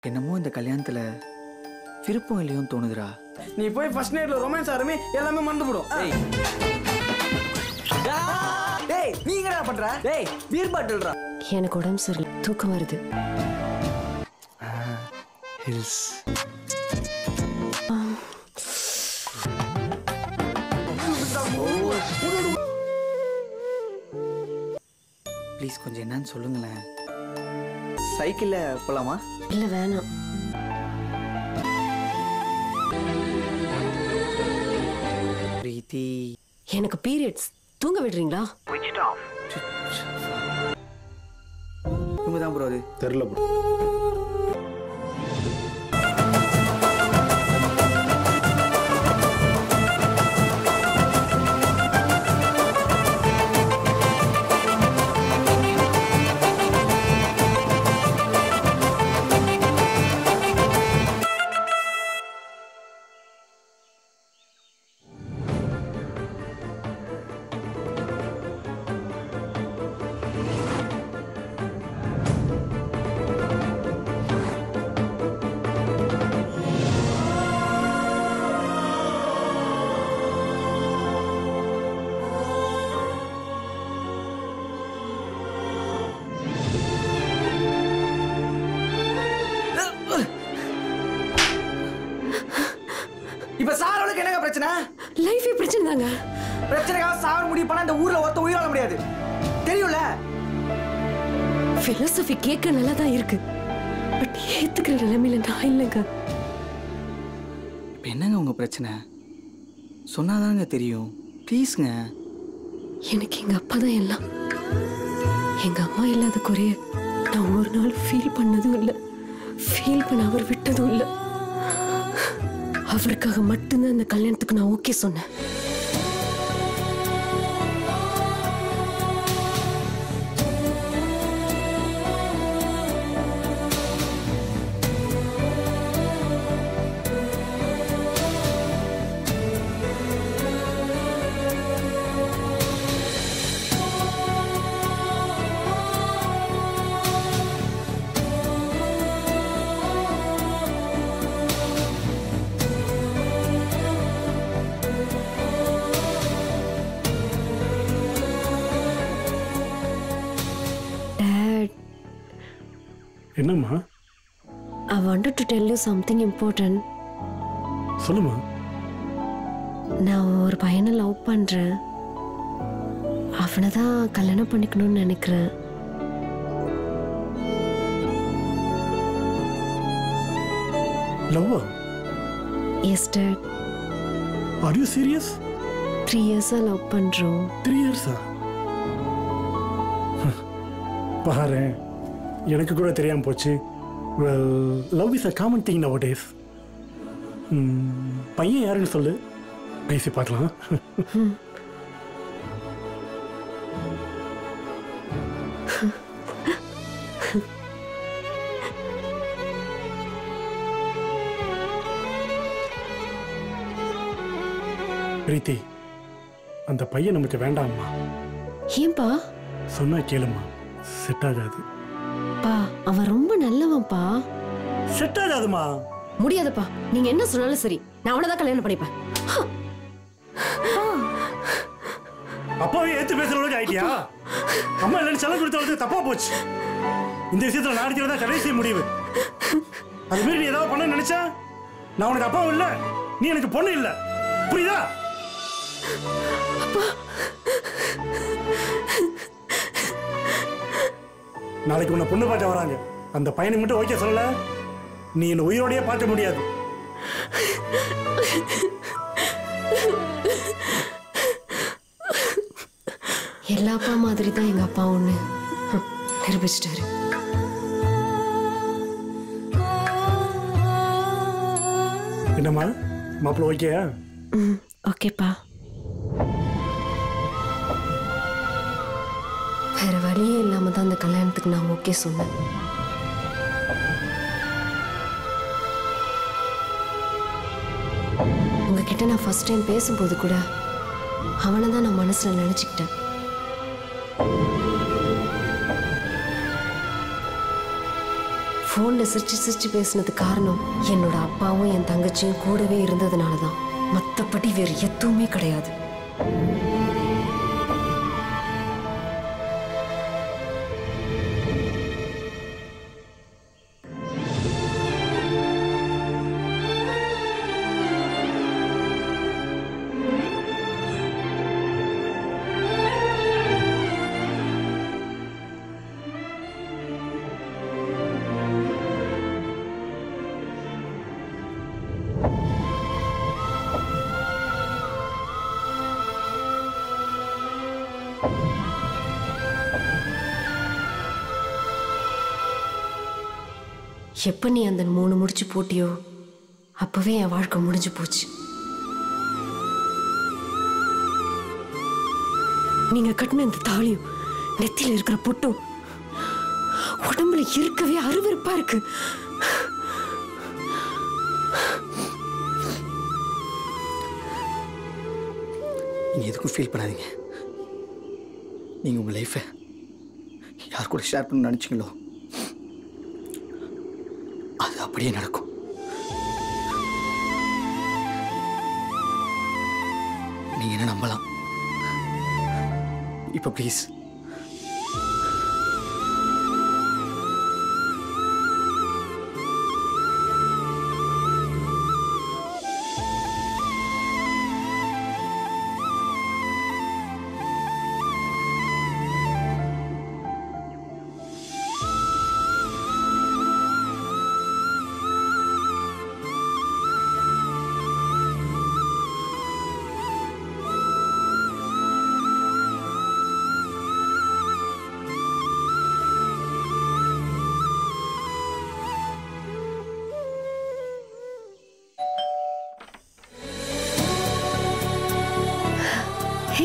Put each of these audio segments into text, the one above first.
என்னமோ இந்த கல்யாணத்துல விருப்பம் இல்லையோன்னு தோணுதுடா நீ போய் ஃபர்ஸ்ட் நைட்ல ரொமான்ஸ் ஆரம்பி எல்லாமே மறந்து போடும் டேய் நீ என்னடா பண்ற டேய் பீர் பாட்டில்ரா எனக்கு உடம்பு சரியில்லை தூக்கம் வருது ஹில்ஸ் ப்ளீஸ் கொஞ்சம் என்னன்னு சொல்லுங்களேன் சைக்கிள்ல போலாமா இல்ல வேணாம் பிரீத்தி எனக்கு பீரியட்ஸ் தூங்க விடுறீங்களா இவங்க தான் ப்ரோ அது தெரில ப்ரோ இப்ப சாரவளுக்கு என்னங்க பிரச்சனை லைஃபே பிரச்சனை தாங்க பிரச்சனைக்காக சாவ முடிவு பண்ணா இந்த ஊர்ல ஒருத்த உயிர் வாழ முடியாது தெரியும்ல பிலோசபி கேட்க நல்லா தான் இருக்கு பட் ஏத்துக்கிற நிலைமையில நான் இல்லைங்க இப்ப என்னங்க உங்க பிரச்சனை சொன்னாதாங்க தெரியும் ப்ளீஸ்ங்க எனக்கு எங்க அப்பா தான் எல்லாம் எங்க அம்மா இல்லாத குறைய நான் ஒரு நாள் ஃபீல் பண்ணதும் இல்லை ஃபீல் பண்ண அவர் விட்டதும் இல்லை அவருக்காக மட்டும்தான் இந்த கல்யாணத்துக்கு நான் ஓகே சொன்னேன் டேட் என்னம்மா I wanted to tell you something important சொல்லுமா நான் ஒரு பையனை லவ் பண்றேன் அவனை தான் கல்யாணம் பண்ணிக்கணும்னு நினைக்கிறேன் லவ்வா yes dad are you serious three இயர்ஸாக லவ் பண்ணுறோம் த்ரீ இயர்ஸா பாரு எனக்கு கூட தெரியாமல் போச்சு well love is a common thing nowadays பையன் யாருன்னு சொல்லு பேசி பார்க்கலாம் பிரீத்தி அந்த பையன் நமக்கு வேண்டாம்மா ஏன்பா சொன்னா கேளுமா செட் ஆகாது பா அவன் ரொம்ப நல்லவன்ப்பா செட் ஆகாதுமா முடியாதுப்பா நீங்க என்ன சொன்னாலும் சரி நான் அவனை தான் கல்யாணம் பண்ணிப்பேன் அப்பாவே ஏத்து பேசுற அளவுக்கு ஆயிட்டியா அம்மா இல்லைன்னு செலவு கொடுத்தவளுக்கு தப்பா போச்சு இந்த விஷயத்துல நான் அடிக்கிறதா கடைசி முடிவு அது மீறி நீ ஏதாவது பண்ண நினைச்சா நான் உனக்கு அப்பாவும் இல்ல நீ எனக்கு பொண்ணு இல்ல புரியுதா நாளைக்கு உன்னை பொண்ணு பார்க்க வராங்க அந்த பையனுக்கு மட்டும் ஓகே சொல்லல நீ என்ன உயிரோடயே பார்க்க முடியாது எல்லா அப்பா மாதிரி தான் எங்க அப்பா ஒண்ணு ஹம், நிரூபிச்சிட்டாரு என்னம்மா மாப்பிள்ள ஓகேயா ம் ஓகேப்பா வேற வழியே இல்லாம தான் அந்த கல்யாணத்துக்கு நான் ஓகே சொன்னேன் உங்ககிட்ட நான் ஃபர்ஸ்ட் டைம் பேசும்போது கூட அவனை தான் நான் மனசுல நினைச்சுக்கிட்டேன் ஃபோனில் சிரிச்சு சிரிச்சு பேசினது காரணம் என்னோட அப்பாவும் என் தங்கச்சியும் கூடவே இருந்ததுனால தான் மற்றபடி வேறு எதுவுமே கிடையாது எப்போ நீ அந்த மூணு முடிச்சு போட்டியோ அப்பவே என் வாழ்க்கை முடிஞ்சு போச்சு நீங்க கட்டின இந்த தாலியும் நெத்தியில இருக்கிற பொட்டும் உடம்புல இருக்கவே அருவருப்பா இருக்கு நீங்கள் எதுக்கும் ஃபீல் பண்ணாதீங்க நீங்கள் உங்கள் லைஃப்பை யார் கூட ஷேர் பண்ண நினச்சிங்களோ அது அப்படியே நடக்கும் நீங்கள் என்ன நம்பலாம் இப்போ ப்ளீஸ் ஹே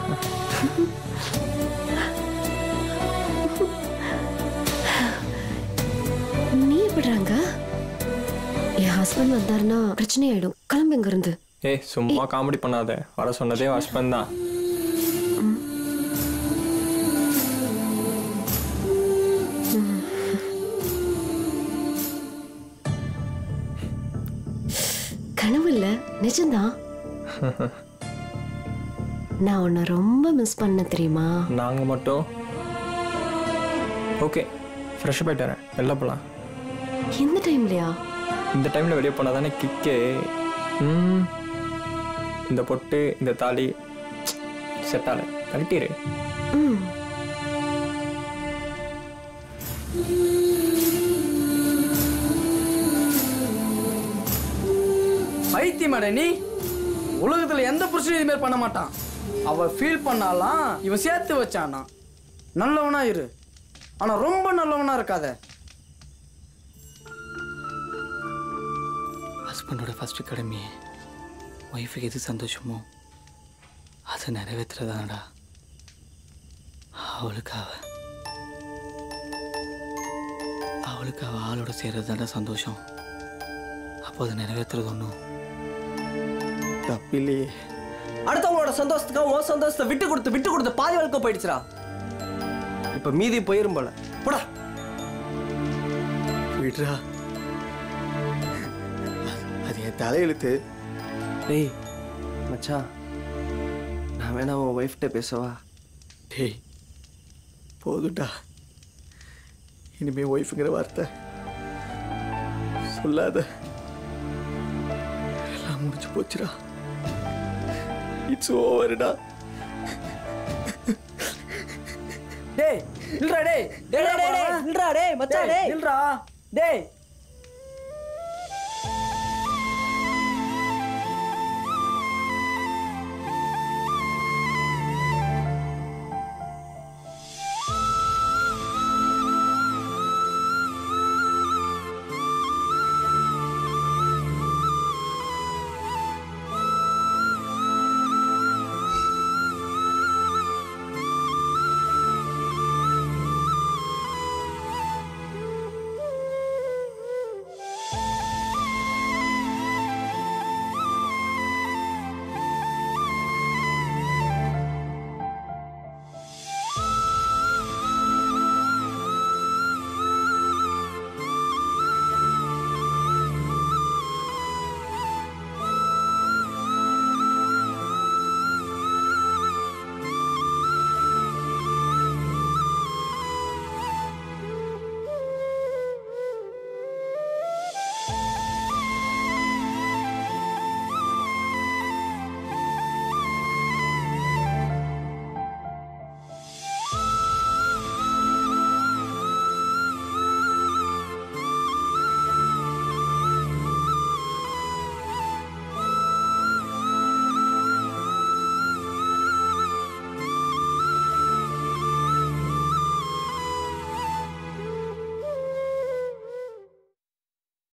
நீ எப்படிறாங்க என் ஹஸ்பண்ட் வந்தாருன்னா பிரச்சனை ஆயிடும் கிளம்பு இங்க இருந்து ஏய் சும்மா காமெடி பண்ணாத வர சொன்னதே ஹஸ்பண்ட் தான் கனவு இல்ல நிஜம்தான் நான் உன்னை ரொம்ப மிஸ் பண்ண தெரியுமா நாங்கள் மட்டும் ஓகே ஃப்ரெஷ்ஷப் ஆகிட்டு வரேன் வெளில போகலாம் எந்த டைம்லயா இந்த டைமில் வெளியே போனால் தானே கிக்கே ம் இந்த பொட்டு இந்த தாலி செட் ஆகல கழட்டிடு ம் பைத்தியமாட நீ உலகத்துல எந்த புருஷனும் இது மாதிரி பண்ண மாட்டான் அவ ஃபீல் பண்ணாலாம் இவன் சேர்த்து வச்சானா நல்லவனா இரு ஆனா ரொம்ப நல்லவனா இருக்காத ஹஸ்பண்டோட ஃபஸ்ட்டு கடமை ஒய்ஃபுக்கு எது சந்தோஷமோ அதை நிறைவேற்றுறதானடா அவளுக்கு அவ அவளுக்கு அவள் ஆளோட சேர்றது தான்டா சந்தோஷம் அப்போ அதை நிறைவேற்றுறது ஒன்றும் தப்பில்லையே அடுத்தவங்களோட சந்தோஷத்துக்காக உன் சந்தோஷத்தை விட்டு கொடுத்து விட்டு கொடுத்து பாதி வாழ்க்கை போயிடுச்சுடா இப்ப மீதி போயிரும் போல போடா விட்றா அது என் தலையெழுத்து டேய் மச்சான் நான் வேணா உன் ஒய்ஃப்கிட்ட பேசவா டேய் போதும்டா இனிமே ஒய்ஃபுங்கிற வார்த்தை சொல்லாத எல்லாம் முடிஞ்சு போச்சுடா இட்ஸ் ஓவர்டா டேய் நில்றா டேய் டேய், டேய், டேய், நில்றா, டேய், மச்சான், டேய். நில்றா டேய்